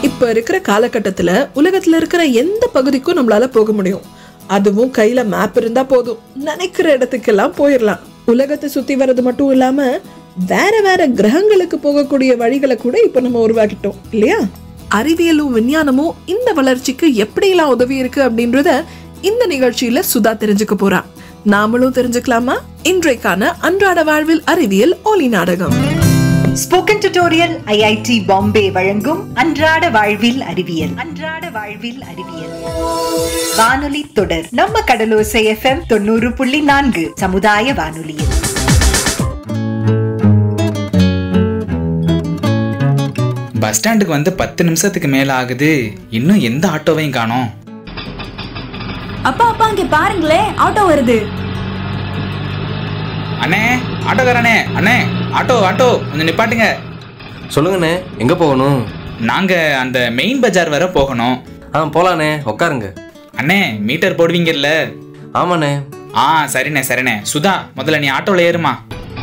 இப்ப இருக்கிற காலகட்டத்துல உலகத்துல இருக்கிற எந்த பகுதிக்கும் நம்மளால போக முடியும் அதுவும் கையில மேப் இருந்தா போதும் நினைக்கிற இடத்துக்கெல்லாம் போயிடலாம் உலகத்தை சுத்தி வர்றது மட்டும் இல்லாம வேற வேற கிரகங்களுக்கு போகக்கூடிய வழிகளை கூட இப்ப நம்ம உருவாக்கிட்டோம் இல்லையா அறிவியலும் விஞ்ஞானமும் இந்த வளர்ச்சிக்கு எப்படியெல்லாம் உதவி இருக்கு அப்படின்றத இந்த நிகழ்ச்சியில சுதா தெரிஞ்சுக்க போறா நாமளும் தெரிஞ்சுக்கலாமா இன்றைக்கான அன்றாட வாழ்வில் அறிவியல் ஒலி நாடகம் ஸ்போக்கன் டியூட்டோரியல் ஐஐடி பாம்பே வழங்கும் அன்றாட வாழ்வில் அறிவியல் அன்றாட வாழ்வில் அறிவியல் வானொலி தொடர் நம்ம கடலோசை எஃப்எம் தொண்ணூறு புள்ளி நான்கு சமுதாய வானொலியில் பஸ் ஸ்டாண்டுக்கு வந்து பத்து நிமிஷத்துக்கு மேல ஆகுது இன்னும் எந்த ஆட்டோவையும் காணோம் அப்பா அப்பா இங்க பாருங்களேன் ஆட்டோ வருது அண்ணே ஆட்டோக்காரண்ணே அண்ணே ஆட்டோ ஆட்டோ கொஞ்சம் நிப்பாட்டுங்க சொல்லுங்கண்ணே எங்கே போகணும் நாங்க அந்த மெயின் பஜார் வர போகணும் ஆ போலாண்ணே உட்காருங்க அண்ணே மீட்டர் போடுவீங்கல்ல ஆமாண்ணே ஆ சரிண்ணே சரிண்ணே சுதா முதல்ல நீ ஆட்டோல ஏறுமா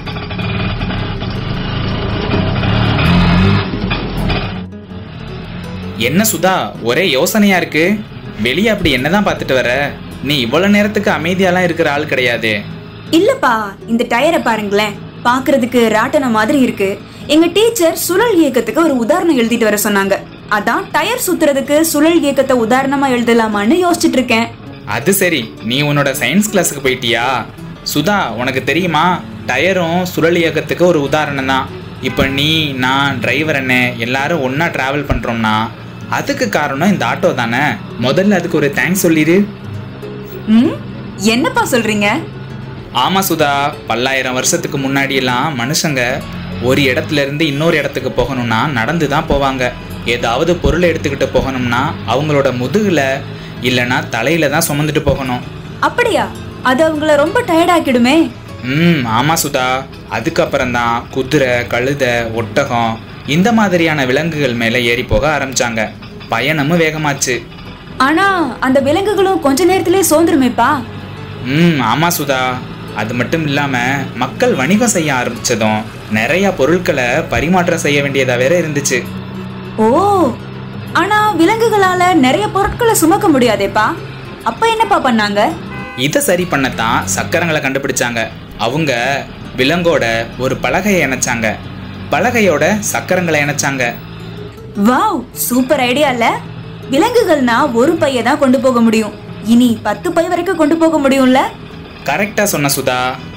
என்ன சுதா ஒரே யோசனையா இருக்கு வெளியே அப்படி என்னதான் பார்த்துட்டு வர நீ இவ்வளவு நேரத்துக்கு அமைதியாலாம் இருக்கிற ஆள் கிடையாது இல்லப்பா இந்த டயரை பாருங்களேன் பாக்குறதுக்கு ராட்டன மாதிரி இருக்கு எங்க டீச்சர் சுழல் இயக்கத்துக்கு ஒரு உதாரணம் எழுதிட்டு வர சொன்னாங்க அதான் டயர் சுத்துறதுக்கு சுழல் இயக்கத்தை உதாரணமா எழுதலாமான்னு யோசிச்சுட்டு இருக்கேன் அது சரி நீ உன்னோட சயின்ஸ் கிளாஸுக்கு போயிட்டியா சுதா உனக்கு தெரியுமா டயரும் சுழல் இயக்கத்துக்கு ஒரு உதாரணம் தான் இப்போ நீ நான் டிரைவர் அண்ணே எல்லாரும் ஒன்றா ட்ராவல் பண்ணுறோம்னா அதுக்கு காரணம் இந்த ஆட்டோ தானே முதல்ல அதுக்கு ஒரு தேங்க்ஸ் சொல்லிடு ம் என்னப்பா சொல்றீங்க ஆமாம் சுதா பல்லாயிரம் வருஷத்துக்கு முன்னாடியெல்லாம் மனுஷங்க ஒரு இடத்துல இருந்து இன்னொரு இடத்துக்கு போகணும்னா நடந்து தான் போவாங்க ஏதாவது பொருளை எடுத்துக்கிட்டு போகணும்னா அவங்களோட முதுகில் இல்லைன்னா தலையில தான் சுமந்துட்டு போகணும் அப்படியா அது அவங்கள ரொம்ப டயர்ட் ஆக்கிடுமே ம் ஆமாம் சுதா அதுக்கப்புறம் தான் குதிரை கழுதை ஒட்டகம் இந்த மாதிரியான விலங்குகள் மேலே ஏறி போக ஆரம்பிச்சாங்க பயணமும் வேகமாச்சு ஆனா அந்த விலங்குகளும் கொஞ்ச நேரத்திலே சோர்ந்துருமேப்பா ம் ஆமாம் சுதா அது மட்டும் இல்லாமல் மக்கள் வணிகம் செய்ய ஆரம்பிச்சதும் நிறைய பொருட்களை பரிமாற்றம் செய்ய வேண்டியதா வேற இருந்துச்சு ஓ ஆனா விலங்குகளால நிறைய பொருட்களை சுமக்க முடியாதேப்பா அப்ப என்னப்பா பண்ணாங்க இதை சரி பண்ணத்தான் சக்கரங்களை கண்டுபிடிச்சாங்க அவங்க விலங்கோட ஒரு பலகையை இணைச்சாங்க பலகையோட சக்கரங்களை இணைச்சாங்க வாவ் சூப்பர் ஐடியா இல்ல விலங்குகள்னா ஒரு பைய தான் கொண்டு போக முடியும் இனி பத்து பை வரைக்கும் கொண்டு போக முடியும்ல கரெக்டாக சொன்ன சுதா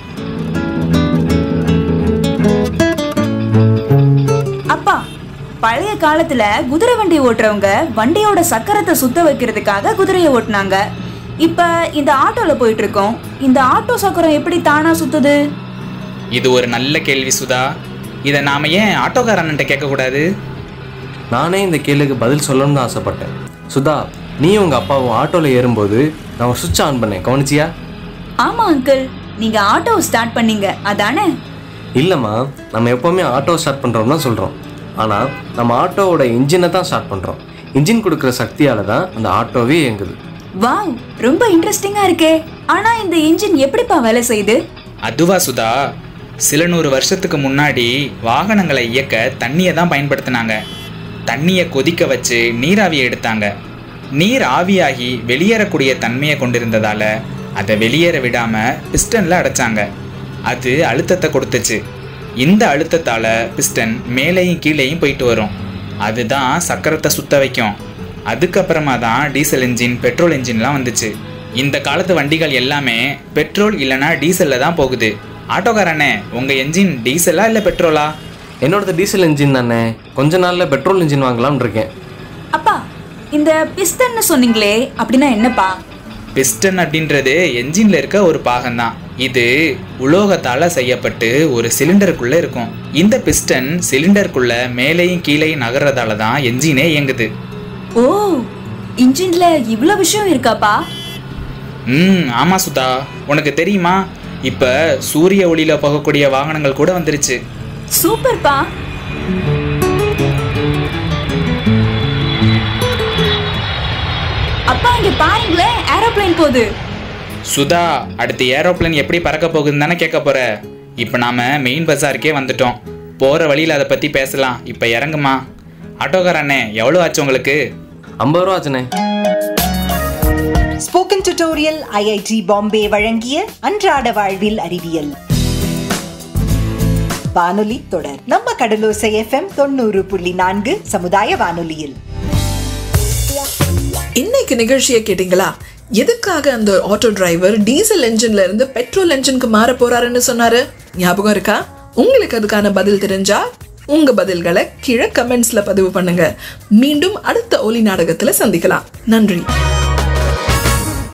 அப்பா பழைய காலத்துல குதிரை வண்டி ஓட்டுறவங்க வண்டியோட சக்கரத்தை சுத்த வைக்கிறதுக்காக குதிரையை ஓட்டுனாங்க இப்ப இந்த ஆட்டோல போயிட்டு இருக்கோம் இந்த ஆட்டோ சக்கரம் எப்படி தானா சுத்துது இது ஒரு நல்ல கேள்வி சுதா இதை நாம ஏன் ஆட்டோக்காரன்ட்ட கேட்கக்கூடாது நானே இந்த கேள்விக்கு பதில் சொல்லணும்னு தான் ஆசைப்பட்டேன் சுதா நீ உங்கள் அப்பாவும் ஆட்டோவில் ஏறும்போது நான் சுவிட்ச் ஆன் பண்ணேன் கவனிச்சியா ஆமா அங்கிள் நீங்க ஆட்டோ ஸ்டார்ட் பண்ணீங்க அதானே இல்லைம்மா நம்ம எப்போவுமே ஆட்டோ ஸ்டார்ட் பண்ணுறோம் தான் சொல்கிறோம் ஆனால் நம்ம ஆட்டோவோட இன்ஜினை தான் ஸ்டார்ட் பண்ணுறோம் இன்ஜின் கொடுக்குற சக்தியால் தான் அந்த ஆட்டோவே இயங்குது வாவ் ரொம்ப இன்ட்ரெஸ்டிங்கா இருக்கே ஆனா இந்த இன்ஜின் எப்படிப்பா வேலை செய்யுது அதுவா சுதா சில நூறு வருஷத்துக்கு முன்னாடி வாகனங்களை இயக்க தண்ணியை தான் பயன்படுத்தினாங்க தண்ணியை கொதிக்க வச்சு நீராவியை எடுத்தாங்க நீர் ஆவியாகி வெளியேறக்கூடிய தன்மையை கொண்டிருந்ததால அதை வெளியேற விடாம பிஸ்டன்ல அடைச்சாங்க அது அழுத்தத்தை கொடுத்துச்சு இந்த அழுத்தத்தால பிஸ்டன் மேலேயும் கீழேயும் போயிட்டு வரும் அதுதான் சக்கரத்தை சுத்த வைக்கும் அதுக்கப்புறமா தான் டீசல் இன்ஜின் பெட்ரோல் இன்ஜின்லாம் வந்துச்சு இந்த காலத்து வண்டிகள் எல்லாமே பெட்ரோல் இல்லைன்னா டீசல்ல தான் போகுது ஆட்டோக்காரண்ணே உங்க என்ஜின் டீசலா இல்லை பெட்ரோலா என்னோடது டீசல் இன்ஜின் தானே கொஞ்ச நாளில் பெட்ரோல் இன்ஜின் வாங்கலாம்னு இருக்கேன் அப்பா இந்த பிஸ்தன்னு சொன்னீங்களே அப்படின்னா என்னப்பா பிஸ்டன் அப்படின்றது என்ஜின்ல இருக்க ஒரு பாகம்தான் இது உலோகத்தால செய்யப்பட்டு ஒரு சிலிண்டருக்குள்ள இருக்கும் இந்த பிஸ்டன் சிலிண்டருக்குள்ள மேலேயும் கீழேயும் நகர்றதால தான் என்ஜினே இயங்குது ஓ இன்ஜின்ல இவ்ளோ விஷயம் இருக்காப்பா ம் ஆமா சுதா உனக்கு தெரியுமா இப்ப சூரிய ஒளியில போகக்கூடிய வாகனங்கள் கூட வந்துருச்சு சூப்பர்ப்பா அப்பா இங்க பாருங்களேன் ஏரோப்ளேன் போகுது சுதா அடுத்து ஏரோப்ளேன் எப்படி பறக்க போகுதுன்னு தானே கேட்க போற இப்போ நாம மெயின் பஜாருக்கே வந்துட்டோம் போற வழியில் அதை பத்தி பேசலாம் இப்போ இறங்குமா ஆட்டோக்கார அண்ணே எவ்வளோ ஆச்சு உங்களுக்கு ஐம்பது ரூபா ஆச்சுண்ணே ஸ்போக்கன் டியூட்டோரியல் ஐஐடி பாம்பே வழங்கிய அன்றாட வாழ்வில் அறிவியல் வானொலி தொடர் நம்ம கடலோசை எஃப்எம் தொண்ணூறு புள்ளி நான்கு சமுதாய வானொலியில் இன்னைக்கு நிகழ்ச்சியை கேட்டீங்களா எதுக்காக அந்த ஆட்டோ டிரைவர் டீசல் என்ஜின்ல இருந்து பெட்ரோல் என்ஜினுக்கு மாற போறாருன்னு சொன்னாரு ஞாபகம் இருக்கா உங்களுக்கு அதுக்கான பதில் தெரிஞ்சா உங்க பதில்களை கீழே கமெண்ட்ஸ்ல பதிவு பண்ணுங்க மீண்டும் அடுத்த ஒலி நாடகத்துல சந்திக்கலாம் நன்றி